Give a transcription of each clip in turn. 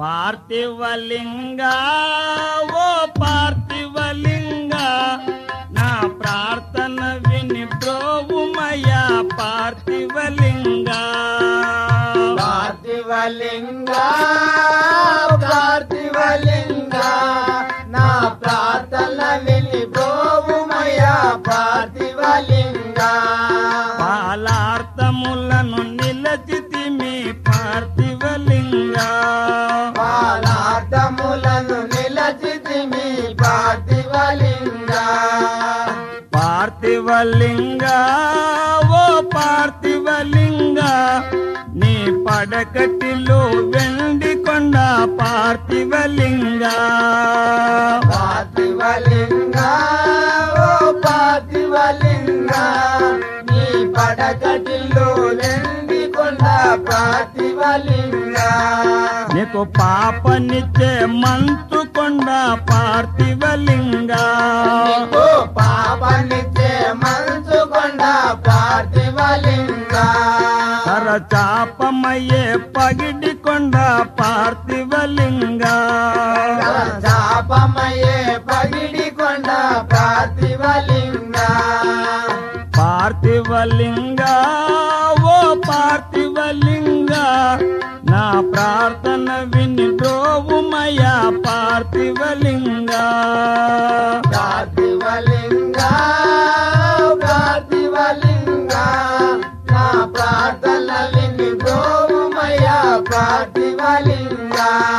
పార్థివలింగ ఓ పార్థివలింగ నా ప్రార్థన విని బ్రోవుమయ్యా పార్థివలింగ పార్థివలింగ పార్థివలింగ నా ప్రార్థన విని బ్రోవుమయ పార్థివలింగ పాలార్థములను నిలచితి మీ పార్థివలింగ పాలార్థములను నిలచితి మీ పార్థివలింగ పార్థివలింగ ఓ పార్థివలింగ నీ పడకటిలో వెండి కొండ పార్థివలింగ పార్థివలింగ ఓ పార్థివలింగ నీ పడకటిలో వెండి కొండ పార్థివలింగ నీకు పాపనిచ్చే మంతు కొండ పార్థివలింగ నీకు పాపనిచ్చే మనసు కొండ పార్థివలింగ చాపమయ్యే పగిడి కొండ పార్థివలింగ చాపమయ్యే పగిడి కొండ పార్థివలింగ పార్థివలింగ ఓ పార్థివలింగ నా ప్రార్థన విని ద్రోవుమయ్యా పార్థివలింగ పార్థివలింగ పార్థివలింగ నా ప్రార్థన విని గోమయ పార్థివలింగ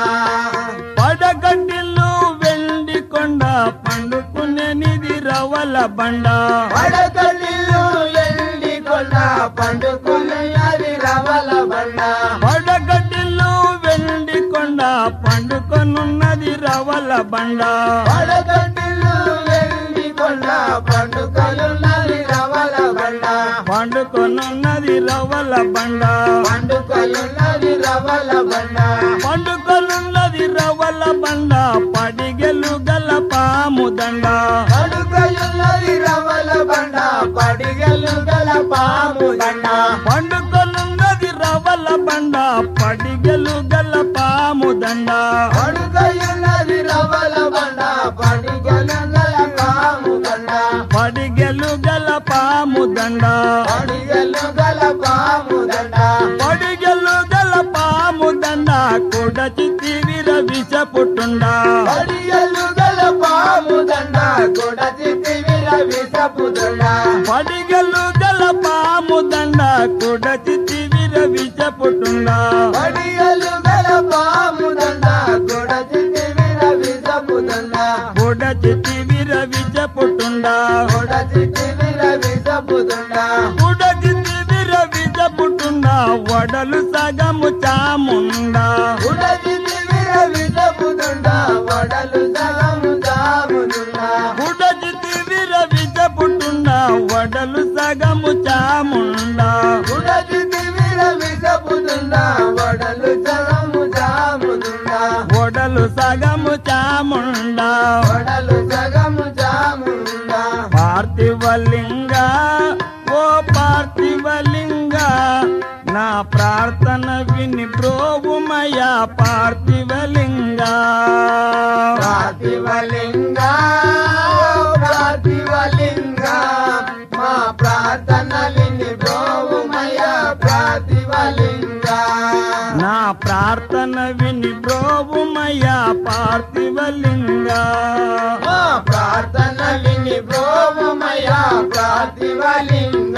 పడగడ్డిల్లు వెండి కొండ పండుకునే నిధి రవల బండ పడకలిల్లు ఎండి కొండ పండుకున్నది రవల బండ పడగడ్డిల్లు వెండి కొండ పండుకొనున్నది రవల బండ పడకలిల్లు ఎండి కొండ పండుకలున్నది రవల బండ పండుకొనున్నది రవల బండ పండుకలున్నది రవల బండ పండుకొనున్నది రవల బండ పడిగెలు గల పాము దండ పడుకలున్నది రవల బండ పడిగలు గల పాము దండ పండుకొనున్నది రవల బండ పడిగెలు గల పాము దండ పడుకలున్నది రవల బండ పడిగలు గల పాము దండ పడిగెలు గల పాము దండ పడిగలు గల పాము దండ పడిగెలు గల పాము దండ కొడచి తీవిర విష పుట్టుండ పడిగలు గల పాము దండ కొడచి తివిర విసపు దండ పడిగెలు గల పాము దండ కొడచి తీవిర విష పుట్టుండ పడిగలు గల పాము దండ కొడచి తివిర విసపు దండ కొడచి తీవిర విష పుట్టుండ కొడచి తివిర విసపు దండ కొడచి తీవిర విష పుట్టుండ వడలు సగము చాముండ కొడచి తివిర విసపు దండ వడలు సగము దామునుండ కొడచి తీవిర విష పుట్టుండ వడలు సగము చాముండ కొడచి తివిర విసపు దండ వడలు సగము దామునుండ వడలు సగము చాముండ వడలు సగము దామునుండ పార్థివలింగ ఓ పార్థివలింగ నా ప్రార్థన విని బ్రోవుమయ పార్థివలింగ ప్రాతివలింగ ప్రాతివలింగ మా ప్రార్థన విని బ్రోవుమయ ప్రాతివలింగ నా ప్రార్థన విని బ్రోవుమయ పార్థివలింగ మా ప్రార్థన విని బ్రోవుమయ ప్రాతివలింగ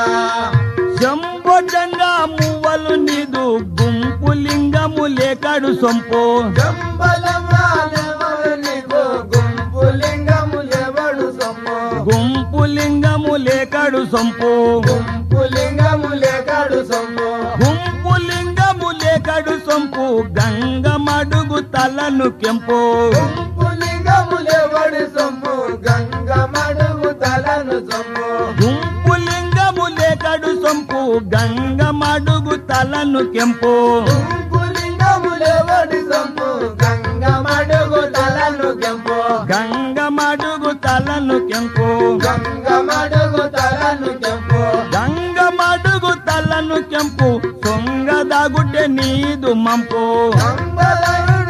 శంభోజంగా మువ్వలు నీదు గుంపు లింగము లేకడు సొంపు జంబలమానెవరు నీకు గుంపు లింగము ఎవడు సొమ్ము గుంపు లింగము లేకడు సొంపు గుంపు లింగము లేకడు సొమ్ము గుంపు లింగము లేకడు సొంపు గంగమడుగు తలను కెంపు గుంపు లింగములెవడి సొమ్ము గంగమడుగు తలను సొమ్ము గుంపు లింగము లేకడు సొంపు గంగమడుగు తలను కెంపు గుంపు లింగములెవడి సొమ్ము గంగమడుగు తలను గెంపు గంగమడుగు తలను కెంపు గంగమడుగు తలను గెంపు గంగమడుగు తలను కెంపు సొంగదగుడ్డె నీదు మంపు గంగదరుడు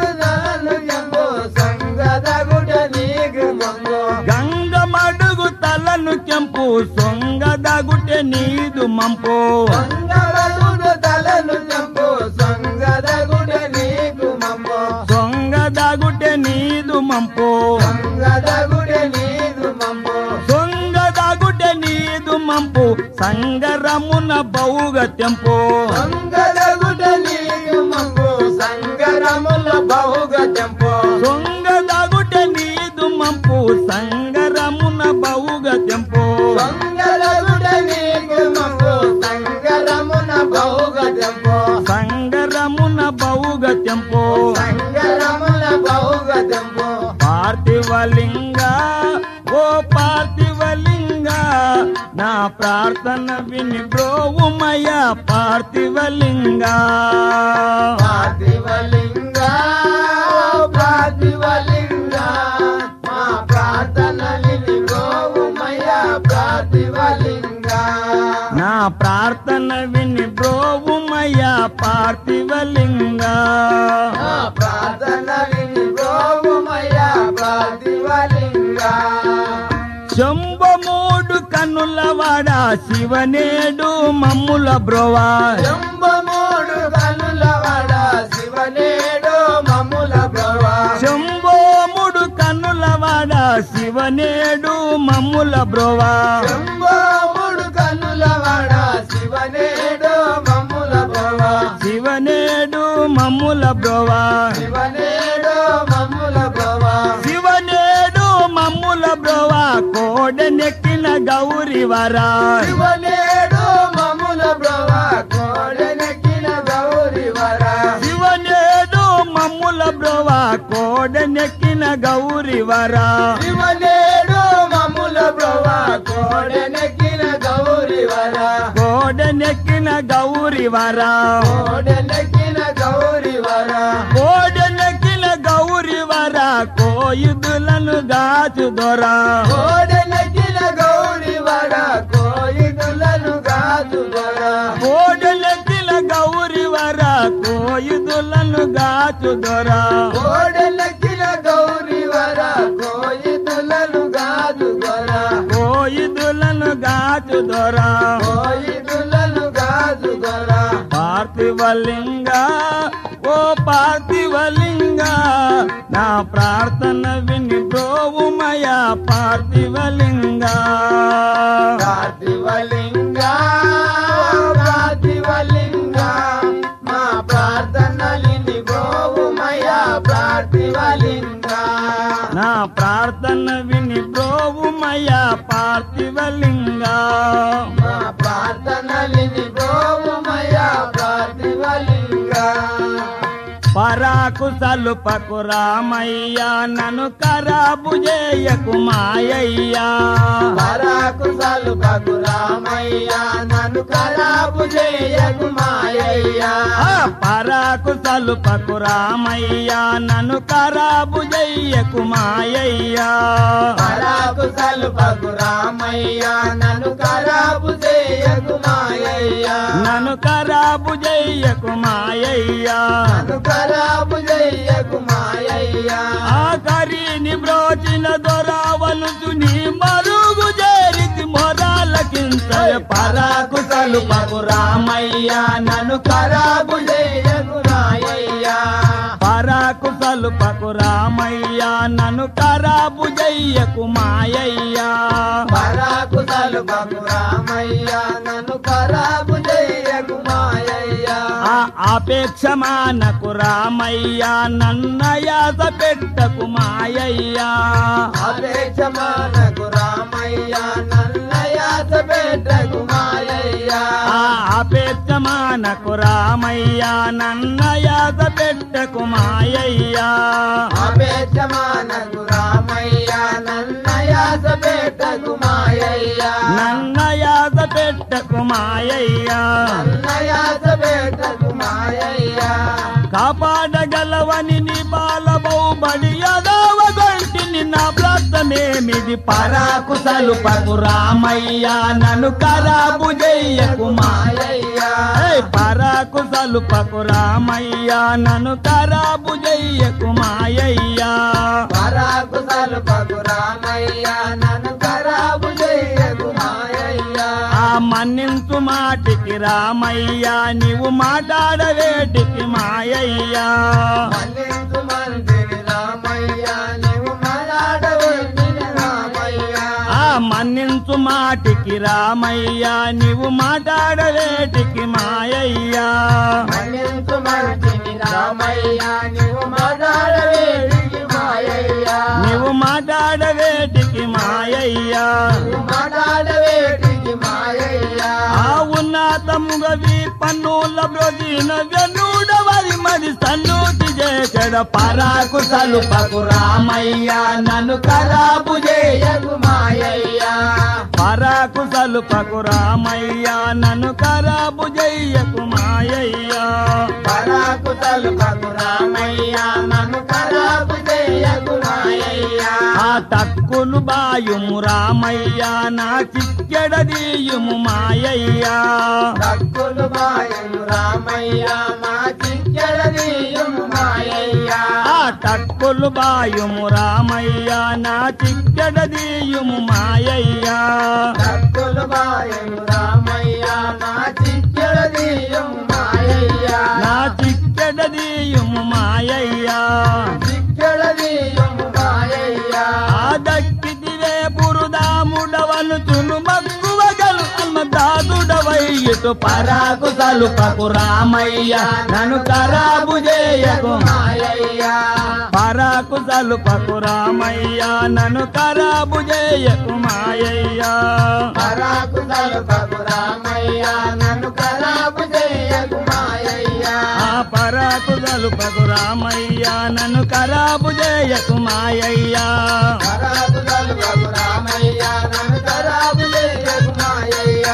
సొంగదగుటె నీదు మంపు సంగరగుడు తలను చంపు సంగదగుడ నీకు మమ్ము సొంగదగుటె నీదు మంపు సంగదగుడ నీకు మమ్ము సొంగదగుటె నీదు మంపు సంగరమున బౌగ తెంపు సంగదగుడ నీకు మమ్ము సంగరముల బహుగ తెంపు సొంగదగుటె నీదు మంపు సంగరమున బౌగ తెంపు సంగరగుడ నీకు మమ్ము సంగరమున బహుగ తెంపు సంగరమున బౌగ తెంపు సంగరముల బహుగ తెంపు పార్థివలింగ ఓ పార్థివలింగ నా ప్రార్థన విని బ్రోవుమయ పార్థివలింగ పార్థివలింగ పార్థివలింగ మా ప్రార్థన విని గోవుమయ పార్థివలింగ నా ప్రార్థన విని బ్రోవుమయ పార్థివలింగ మా ప్రార్థన విని గోవుమయ పార్థివలింగ శంభమూడు కన్నులవాడ శివనేడు మమ్ముల బ్రోవా శంభమూడు కనుల వడ శివనేడు మమ్ముల బ్రవ శంభోముడు కన్నులవాడ శివనేడు మమ్ముల బ్రోవా శంభమూడు కనుల వడ శివనేడు మమ్ముల బ్రవ శివనేడు మమ్ముల బ్రోవా శివనేడు మమ్ముల బ్రవ శివనేడు మమ్ముల బ్రోవా కోడెనెక్కిన గౌరి వరా శివనేడు మమ్ముల బ్రవ కోడెనెక్కిన గౌరి వర శివనేడు మమ్ముల బ్రోవా కోడెనెక్కిన గౌరి వరా శివనేడు మమ్ముల బ్రవ కోడెనెక్కిన గౌరి వర కోడెనెక్కిన గౌరి వరా కోడెనెక్కిన గౌరి వర కోడెనెక్కిన గౌరి వరా కోయుదులను గాచు దొరా కోడెనెక్కిన గౌరి వర కోయిదులను గాజు వర కోడెనెక్కిన గౌరి వరా కోయుదులను గాచు దొరా కోడెనెక్కిన గౌరి వర కోయిదులను గాజు వర కోయుదులను గాచు దొరా కోయిదులను గాజు వర పార్థివలింగ ఓ పార్థివలింగ నా ప్రార్థన విని బ్రోవుమయ పార్థివలింగ ప్రార్థివలింగ ప్రార్థివలింగ మా ప్రార్థనలిని గోవుమయ ప్రార్థివలింగ నా ప్రార్థన విని బ్రోవుమయ పార్థివలింగ మా ప్రార్థనలిని గోవుమయ ప్రార్థివలింగ పరాకు సలుపకు రామయ్య నన్ను కరాబు చేయకు మాయయ్యా పరాకు సలుపకు రామయ్య నన్ను కరాబు చేయకు మాయయ్య ఆ పరాకు సలుపకు రామయ్య నన్ను కరాబు చెయ్యకు మాయయ్యా పరాకు సలుపకు రామయ్య నన్ను కరాబు చేయకు మాయయ్య నన్ను కరాబు చెయ్యకు మాయయ్యా నన్ను కరాబు చెయ్యకు మాయయ్యా ఆఖరిని బ్రోచిన దొరావలుచు నీ మరుగు చేరితి మొరాలకింత పరాకు సలుపకు రామయ్య నన్ను కరాబు కరాబు చెయ్యకు మాయయ్యా పరాకు సలుపకు రామయ్య నన్ను కరాబు చెయ్యకు మాయయ్యా పరాకు సలుపకు రామయ్య నన్ను కరాబు చెయ్యకు మాయయ్యా ఆ అపేక్ష మానకు రామయ్య నన్నయాస పెట్టకు మాయయ్యా అపేక్ష మానకు రామయ్య నన్నయాస పెట్టకు మాయయ్యా ఆ అపేక్ష మానకు రామయ్య నన్నయాస పెట్టకు మాయయ్యా అపేక్ష మానకు రామయ్య నన్నయాస పెట్టకు మాయయ్యా నన్నయాస పెట్టకు మాయయ్యా నన్నయాస పెట్టకు మాయయ్యా కాపాడగలవని నీ బాలబౌబడి యదవ గంటిని నా ప్రార్థనేమిది పరాకు సలుపకు రామయ్య నన్ను కరాబు చెయ్యకు మాయ మాయయ్యా పరాకు సలుపకు రామయ్య నన్ను కరాబు చెయ్యకు మాయయ్యా పరాకు సలుపకు రామయ్య నన్ను ఖరాబు చెయ్యకు మాయ మన్నించు మాటికి రామయ్య నీవు మాట్లాడవేటికి మాయయ్యా మన్నించు మందిరి రామయ్య నీవు మాట్లాడవేటికి రామయ్య ఆ మన్నించు మాటికి రామయ్య నీవు మాట్లాడవేటికి మాయయ్యా మన్నించు మందిరి రామయ్య నీవు మాట్లాడవేటికి మాయయ్య నీవు మాట్లాడవేటికి మాయయ్యా నీవు మాట్లాడవేటికి మాయయ్య ఆ ఉన్నతముగవి పన్నుల బ్రోదిన వెన్నుడవది మరి సన్నుతి చేసడ పరాకు సలుపకు రామయ్య నన్ను ఖరాబు చేయ జయకు మాయయ్య పరాకు సలుపకు రామయ్య నన్ను ఖరాబు చెయ్యకు మాయయ్యా పరాకు తలుపకు రామయ్య నన్ను ఖరాబు చేయకు మాయయ్య ఆ తక్కులు బాయుము రామయ్య నా చిక్కెడదీయుము మాయయ్యా తక్కులు బాయను రామయ్య మా చిక్కడదీయుము మాయయ్య ఆ తక్కులు బాయుము రామయ్య నా చిక్కెడదీయుము మాయయ్యా తక్కులు బాయను రామయ్య మా చిక్కడదీయుము మాయయ్య నా చిక్కెడదీయుము మాయయ్యా చిక్కడదీయుము మాయయ్య ఆ దక్కిదివే బురుదాముడవను చును మక్కువగలు అల్మదాదుడవై ఇటు పరాకు సలుపకు రామయ్య నన్ను ఖరాబు చేయకు మాయయ్య పరాకు సలుపకు రామయ్య నన్ను ఖరాబు చేయకు మాయయ్యా పరాకు తలుపకు రామయ్య నన్ను ఖరాబు చేయకు మాయయ్య ఆ పరాకు సలుపకు రామయ్య నన్ను ఖరాబు చేయకు మాయయ్యా పరాకు తలుపకు రామయ్య నన్ను ఖరాబు చేయకు మాయయ్య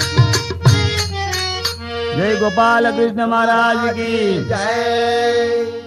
జై గోపాలకృష్ణ మహారాజుకి జై